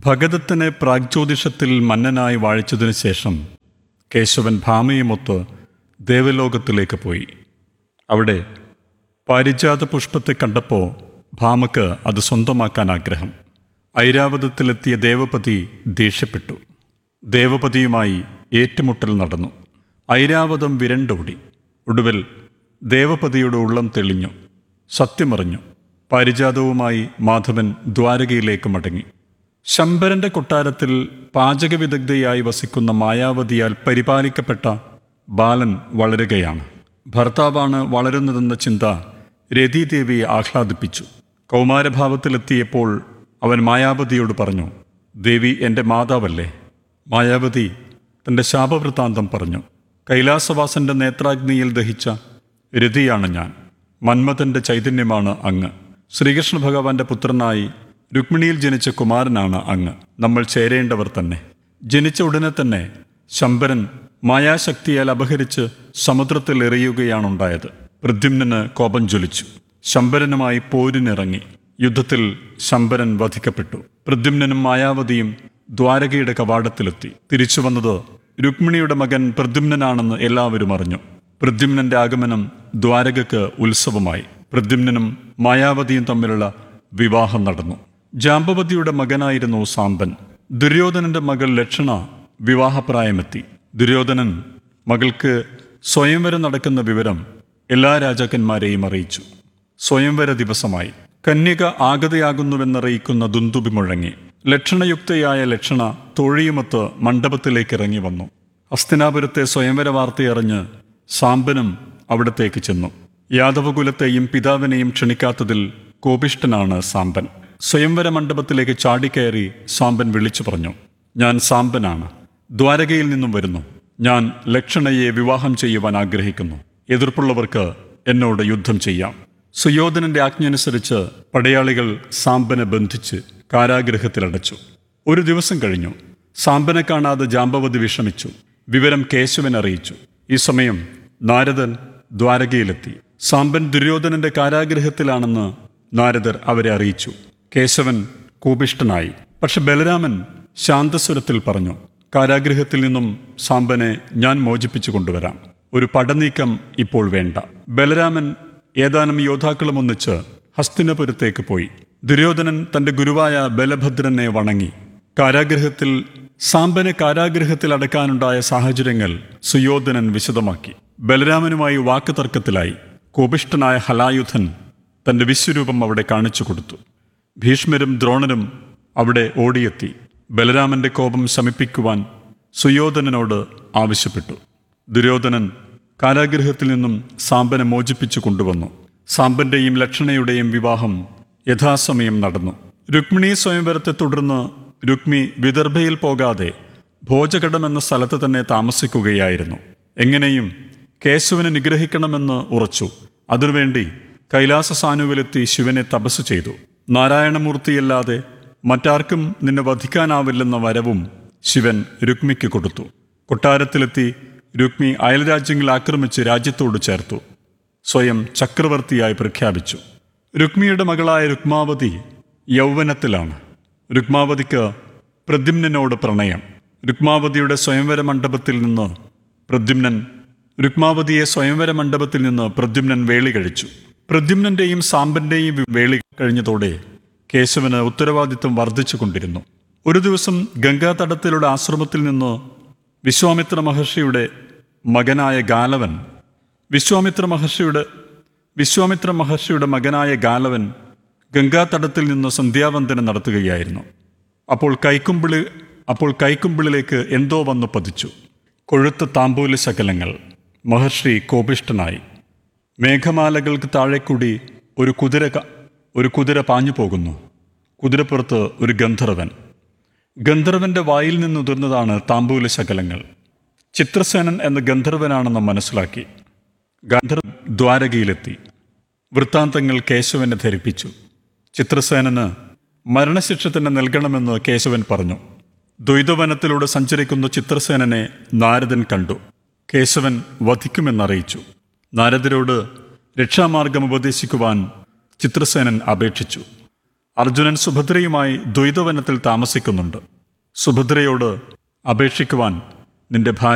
ഭഗതത്തിനെ പ്രാഗ്ജ്യോതിഷത്തിൽ മന്നനായി വാഴിച്ചതിനു ശേഷം കേശവൻ ഭാമയുമൊത്ത് ദേവലോകത്തിലേക്ക് പോയി അവിടെ പാരിജാത പുഷ്പത്തെ കണ്ടപ്പോൾ ഭാമക്ക് അത് സ്വന്തമാക്കാൻ ആഗ്രഹം ഐരാവതത്തിലെത്തിയ ദേവപതി ദേഷ്യപ്പെട്ടു ദേവപതിയുമായി ഏറ്റുമുട്ടൽ നടന്നു ഐരാവതം വിരണ്ടോടി ഒടുവിൽ ദേവപതിയുടെ ഉള്ളം തെളിഞ്ഞു സത്യമറിഞ്ഞു പാരിജാതവുമായി മാധവൻ ദ്വാരകയിലേക്ക് മടങ്ങി ശമ്പരന്റെ കൊട്ടാരത്തിൽ പാചകവിദഗ്ധയായി വസിക്കുന്ന മായാവതിയാൽ പരിപാലിക്കപ്പെട്ട ബാലൻ വളരുകയാണ് ഭർത്താവാണ് വളരുന്നതെന്ന ചിന്ത രതീദേവിയെ ആഹ്ലാദിപ്പിച്ചു കൗമാരഭാവത്തിലെത്തിയപ്പോൾ അവൻ മായാവതിയോട് പറഞ്ഞു ദേവി എൻ്റെ മാതാവല്ലേ മായാവതി തൻ്റെ ശാപവൃത്താന്തം പറഞ്ഞു കൈലാസവാസന്റെ നേത്രാഗ്നിയിൽ ദഹിച്ച രതിയാണ് ഞാൻ മന്മഥന്റെ ചൈതന്യമാണ് അങ്ങ് ശ്രീകൃഷ്ണ ഭഗവാന്റെ പുത്രനായി രുക്മിണിയിൽ ജനിച്ച കുമാരനാണ് അങ്ങ് നമ്മൾ ചേരേണ്ടവർ തന്നെ ജനിച്ച ഉടനെ തന്നെ ശമ്പരൻ മായാശക്തിയാൽ അപഹരിച്ച് സമുദ്രത്തിൽ എറിയുകയാണുണ്ടായത് പ്രദ്യുമ്നന് കോപം ജ്വലിച്ചു ശമ്പരനുമായി പോരിനിറങ്ങി യുദ്ധത്തിൽ ശമ്പരൻ വധിക്കപ്പെട്ടു പ്രദ്യുമ്നനും മായാവതിയും ദ്വാരകയുടെ കവാടത്തിലെത്തി തിരിച്ചു വന്നത് രുക്മിണിയുടെ മകൻ പ്രദ്യുമ്നനാണെന്ന് എല്ലാവരും അറിഞ്ഞു പ്രദ്യുമ്നന്റെ ആഗമനം ദ്വാരകയ്ക്ക് ഉത്സവമായി പ്രദ്യുമ്നനും മായാവതിയും തമ്മിലുള്ള വിവാഹം നടന്നു ജാമ്പവതിയുടെ മകനായിരുന്നു സാമ്പൻ ദുര്യോധനന്റെ മകൾ ലക്ഷണ വിവാഹപ്രായമെത്തി ദുര്യോധനൻ മകൾക്ക് സ്വയംവരം നടക്കുന്ന വിവരം എല്ലാ രാജാക്കന്മാരെയും അറിയിച്ചു സ്വയംവര ദിവസമായി കന്യക ആഗതയാകുന്നുവെന്നറിയിക്കുന്ന ദുന്ദുബി മുഴങ്ങി ലക്ഷണയുക്തയായ ലക്ഷണ തോഴിയുമൊത്ത് മണ്ഡപത്തിലേക്ക് ഇറങ്ങി വന്നു ഹസ്തിനാപുരത്തെ സ്വയംവര വാർത്തയറിഞ്ഞ് സാമ്പനും അവിടത്തേക്ക് ചെന്നു യാദവകുലത്തെയും പിതാവിനെയും ക്ഷണിക്കാത്തതിൽ കോപിഷ്ടനാണ് സാമ്പൻ സ്വയംവര മണ്ഡപത്തിലേക്ക് ചാടിക്കയറി സാമ്പൻ വിളിച്ചു പറഞ്ഞു ഞാൻ സാമ്പനാണ് ദ്വാരകയിൽ നിന്നും വരുന്നു ഞാൻ ലക്ഷണയെ വിവാഹം ചെയ്യുവാൻ ആഗ്രഹിക്കുന്നു എതിർപ്പുള്ളവർക്ക് എന്നോട് യുദ്ധം ചെയ്യാം സുയോധനന്റെ ആജ്ഞയനുസരിച്ച് പടയാളികൾ സാമ്പനെ ബന്ധിച്ച് കാരാഗൃഹത്തിലടച്ചു ഒരു ദിവസം കഴിഞ്ഞു സാമ്പനെ കാണാതെ ജാമ്പവതി വിഷമിച്ചു വിവരം കേശവൻ അറിയിച്ചു ഈ സമയം നാരദൻ ദ്വാരകയിലെത്തി സാമ്പൻ ദുര്യോധനന്റെ കാരാഗൃഹത്തിലാണെന്ന് നാരദർ അവരെ അറിയിച്ചു കേശവൻ കോപിഷ്ടനായി പക്ഷെ ബലരാമൻ ശാന്തസ്വരത്തിൽ പറഞ്ഞു കാരാഗൃഹത്തിൽ നിന്നും സാമ്പനെ ഞാൻ മോചിപ്പിച്ചു കൊണ്ടുവരാം ഒരു പടനീക്കം ഇപ്പോൾ വേണ്ട ബലരാമൻ ഏതാനും യോദ്ധാക്കളും ഒന്നിച്ച് ഹസ്തിനപുരത്തേക്ക് പോയി ദുര്യോധനൻ തന്റെ ഗുരുവായ ബലഭദ്രനെ വണങ്ങി കാരാഗൃഹത്തിൽ സാമ്പനെ കാരാഗൃഹത്തിൽ അടക്കാനുണ്ടായ സാഹചര്യങ്ങൾ സുയോധനൻ വിശദമാക്കി ബലരാമനുമായി വാക്കുതർക്കത്തിലായി കോപിഷ്ടനായ ഹലായുധൻ തന്റെ വിശ്വരൂപം അവിടെ കാണിച്ചു കൊടുത്തു ഭീഷ്മരും ദ്രോണരും അവിടെ ഓടിയെത്തി ബലരാമന്റെ കോപം ശമിപ്പിക്കുവാൻ സുയോധനനോട് ആവശ്യപ്പെട്ടു ദുര്യോധനൻ കാരാഗൃഹത്തിൽ നിന്നും സാമ്പനെ മോചിപ്പിച്ചു കൊണ്ടുവന്നു സാമ്പന്റെയും ലക്ഷണയുടെയും വിവാഹം യഥാസമയം നടന്നു രുക്മിണി സ്വയംവരത്തെ തുടർന്ന് രുക്മി വിദർഭയിൽ പോകാതെ ഭോജഘടം എന്ന സ്ഥലത്ത് തന്നെ താമസിക്കുകയായിരുന്നു എങ്ങനെയും കേശവനെ നിഗ്രഹിക്കണമെന്ന് ഉറച്ചു അതിനുവേണ്ടി കൈലാസ സാനുവിലെത്തി ശിവനെ തപസ് ചെയ്തു നാരായണമൂർത്തിയല്ലാതെ മറ്റാർക്കും നിന്നെ വധിക്കാനാവില്ലെന്ന വരവും ശിവൻ രുക്മിക്ക് കൊടുത്തു കൊട്ടാരത്തിലെത്തി രുക്മി അയൽരാജ്യങ്ങൾ ആക്രമിച്ച് രാജ്യത്തോട് ചേർത്തു സ്വയം ചക്രവർത്തിയായി പ്രഖ്യാപിച്ചു രുക്മിയുടെ മകളായ രുക്മാവതി യൗവനത്തിലാണ് രുക്മാവതിക്ക് പ്രദ്യുമ്നനോട് പ്രണയം രുക്മാവതിയുടെ സ്വയംവര മണ്ഡപത്തിൽ നിന്ന് പ്രദ്യുമ്നൻ രുക്മാവതിയെ സ്വയംവര മണ്ഡപത്തിൽ നിന്ന് പ്രദ്യുമ്നൻ വേളി കഴിച്ചു പ്രദ്യുമ്നന്റെയും സാമ്പന്റെയും വേളി കഴിഞ്ഞതോടെ കേശവന് ഉത്തരവാദിത്വം വർദ്ധിച്ചുകൊണ്ടിരുന്നു ഒരു ദിവസം ഗംഗാതടത്തിലുള്ള ആശ്രമത്തിൽ നിന്ന് വിശ്വാമിത്ര മഹർഷിയുടെ മകനായ ഗാലവൻ വിശ്വാമിത്ര മഹർഷിയുടെ വിശ്വാമിത്ര മഹർഷിയുടെ മകനായ ഗാലവൻ ഗംഗാതടത്തിൽ നിന്ന് സന്ധ്യാവന്ദനം നടത്തുകയായിരുന്നു അപ്പോൾ കൈക്കുമ്പിളി അപ്പോൾ കൈക്കുമ്പിളിലേക്ക് എന്തോ വന്നു പതിച്ചു കൊഴുത്ത താമ്പൂല ശകലങ്ങൾ മഹർഷി കോപിഷ്ടനായി മേഘമാലകൾക്ക് താഴെക്കൂടി ഒരു കുതിര ക- ഒരു കുതിര പാഞ്ഞു പോകുന്നു കുതിരപ്പുറത്ത് ഒരു ഗന്ധർവൻ ഗന്ധർവന്റെ വായിൽ നിന്നുതിർന്നതാണ് താമ്പൂല ശകലങ്ങൾ ചിത്രസേനൻ എന്ന ഗന്ധർവനാണെന്ന് മനസ്സിലാക്കി ഗന്ധർവ ദ്വാരകയിലെത്തി വൃത്താന്തങ്ങൾ കേശവനെ ധരിപ്പിച്ചു ചിത്രസേനന് മരണശിക്ഷ തന്നെ നൽകണമെന്ന് കേശവൻ പറഞ്ഞു ദ്വൈതവനത്തിലൂടെ സഞ്ചരിക്കുന്ന ചിത്രസേനനെ നാരദൻ കണ്ടു കേശവൻ വധിക്കുമെന്നറിയിച്ചു നാരദരോട് രക്ഷാമാർഗം ഉപദേശിക്കുവാൻ ചിത്രസേനൻ അപേക്ഷിച്ചു അർജുനൻ സുഭദ്രയുമായി ദ്വൈതവനത്തിൽ താമസിക്കുന്നുണ്ട് സുഭദ്രയോട് അപേക്ഷിക്കുവാൻ നിന്റെ ഭാര്യ